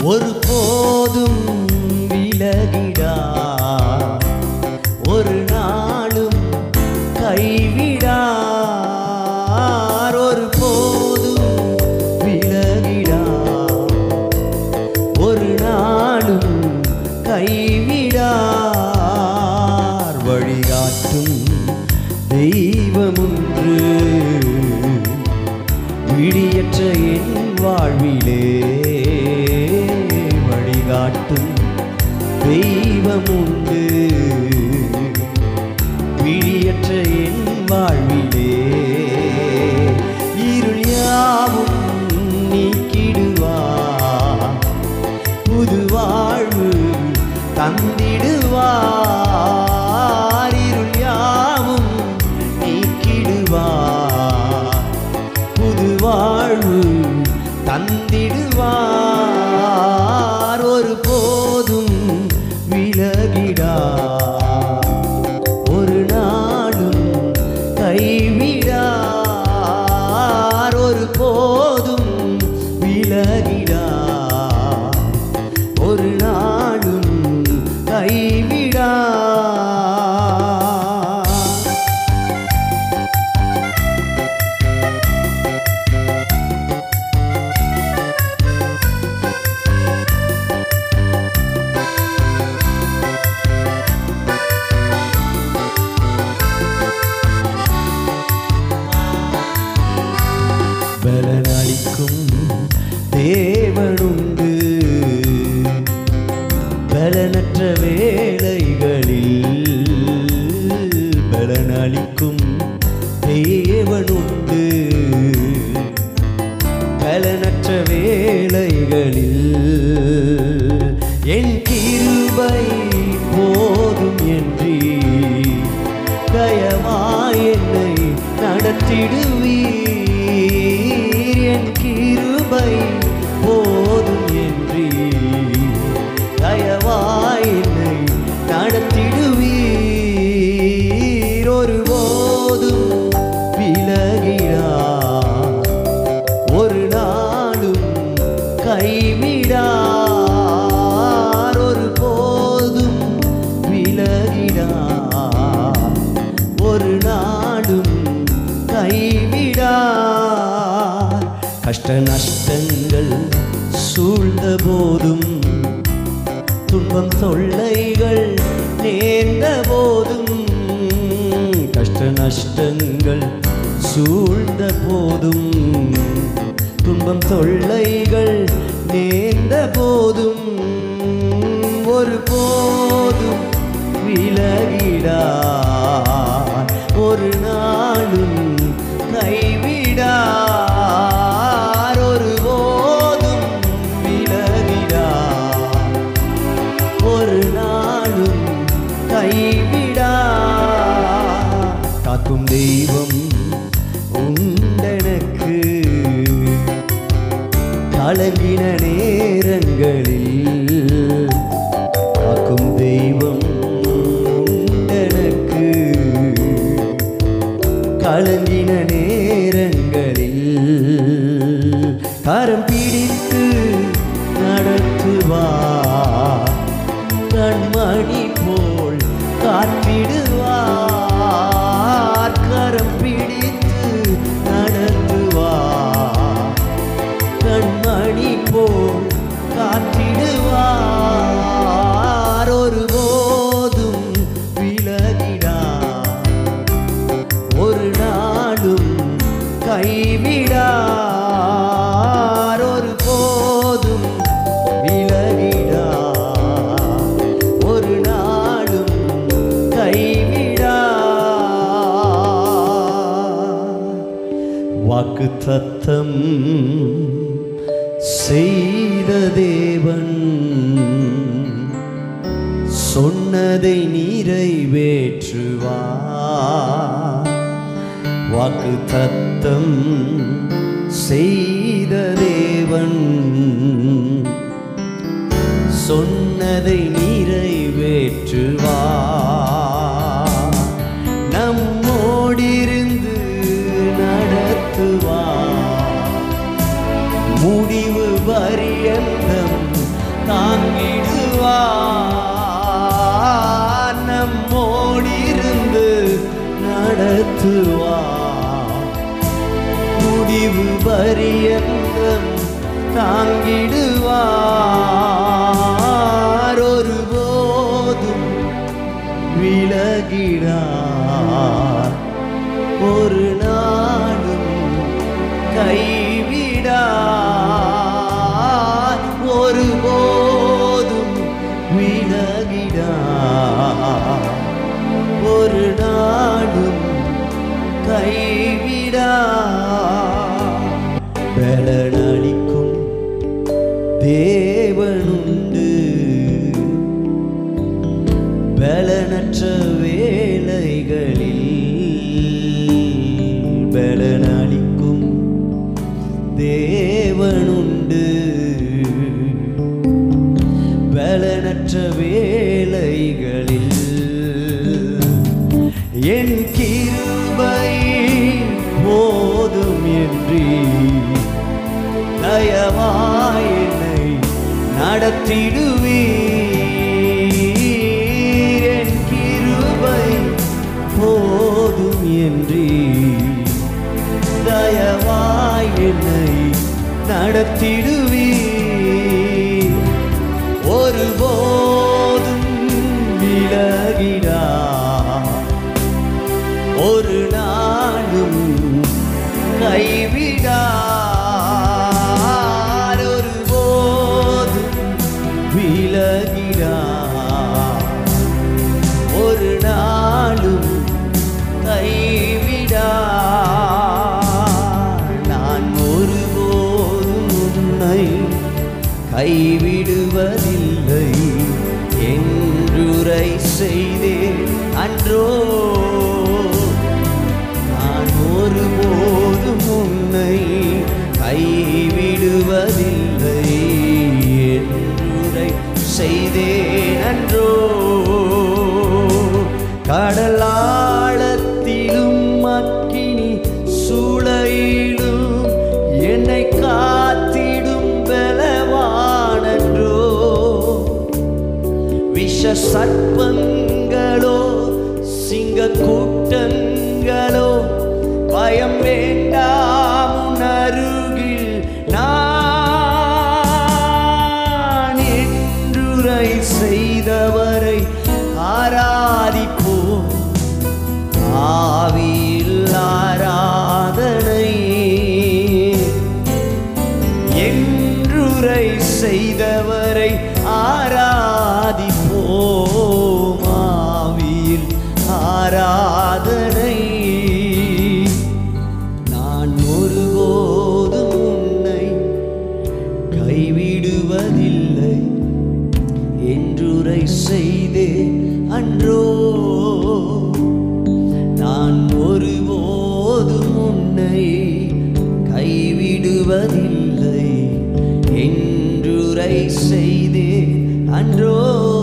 ஒரு போதும் விலகிடா ஒரு நாளும் கைவிடார் ஒரு போதும் விலகிடா ஒரு நாளும் கைவிடார் வழிகாட்டும் தெய்வமுன்று விடியற்ற என் வாழ்விலே வழிகாட்டும் தெய்வமுண்டு விழியற்ற என் வாழ்விலே இருள் யாவும் நீக்கிடுவார் புது வாழ்வு தந்திடுவார் இருள் யாவும் நீக்கிடுவார் புது வாழ்வு தந்திடுவார் ஒரு போதும் விலகிடார் ஒரு நாளும் கைவிடார் ஒரு போதும் விலகிடார் ஒரு நாளும் கைவிடார் பலனளிக்கும் தேவனுண்டு பலனற்ற வேளைகளில் பலனளிக்கும் தேவனுண்டு பலனற்ற வேளைகளில் என் கிருபை போதும் என்றி தயவாய் என்னை நடத்திடுவீர் என் கிருபை போதும் என்றி தயவாய் என்னை நடத்திடுவீர் ஒருபோதும் விலகிடார் ஒரு நாளும் கைவிடார் ஒரு போதும் விலகிடார் ஒரு நாளும் கைவிடார் கஷ்ட நஷ்டங்கள் சூழ்ந்த போதும் துன்பம் தொல்லைகள் நேர்ந்த போதும் கஷ்ட நஷ்டங்கள் சூழ்ந்த போதும் துன்பம் தொல்லைகள் நேர்ந்த போதும் ஒரு போதும் விலகிடார் ஒரு நாளும் கைவிடார் ஒரு போதும் விலகிடார் ஒரு நாளும் கைவிடா காக்கும் தெய்வம் உண்டனக்கு கலங்கின நேரங்களில் காக்கும் தெய்வம் உண்டனக்கு கலங்கின நேரங்களில் கரம் பிடித்து நடத்துவார் கண்மணி போல் காத்திடுவார் கரம் பிடித்து நடத்துவார் கண்மணி போல் காத்திடுவார் ஒருபோதும் விலகிடார் ஒரு நாளும் கைவிடார் ஒரு போதும் விலகிடார் ஒரு நாளும் கைவிடார் வாக்கு தத்தம் செய்த தேவன் சொன்னதை நிறைவேற்றுவார் வாக்கு தத்தம் செய்த தேவன் சொன்னதை நிறைவேற்றுவார் நம்மோடிருந்து நடத்துவார் முடிவு பரியந்தம் நடத்துவார் முடிவு பரியந்தம் தாங்கிடுவார் ஒருபோதும் விலகிடார் ஒரு நாளும் கைவிடார் ஒருபோதும் விலகிடார் ஒரு நாளும் கைவிடார் பலனளிக்கும் தேவனுண்டு பலனற்ற வேலைகளில் பலனளிக்கும் தேவனுண்டு பலனற்ற வேலைகளில் என் கிருபை போதும் என்று தயவாய் என்னை நடத்திடுவீர் என் கிருபை போதும் என்று தயவாய் என்னை நடத்திடுவீர் ஒருபோதும் விலகிடா ஒரு நாளும் கைவிடார் ஒருபோதும் விலகிடார் ஒரு நாளும் கைவிடார் நான் ஒருபோதும் உன்னை கைவிடுவதில்லை என்றுரை செய்தேன் அன்றோ நான் ஒருபோதும் உன்னை கைவிடுவதில்லை என்றுரை செய்தேன் அன்றோ கடலாளத்திலும் அக்கினி சூளையிலும் என்னை காத்திடும் பலவானன்றோ விஷ சர்ப்பங்களோ சிங்க கூட்டங்களோ பயம் வேண்டாம் உன் அருகில் நான் என்றுரை செய்தவரை ஆராதிப்போம் ஆவியில் ஆராதனை என்றுரை செய்தவரை ஆராதிப்போம் ஆவியில் ஆராதனை நான் ஒருபோதும் உன்னை கைவிடுவதில்லை என்றுரை செய்தே அன்றோ நான் ஒருபோதும் உன்னை கைவிடுவதில்லை என்றுரை செய்தே அன்றோ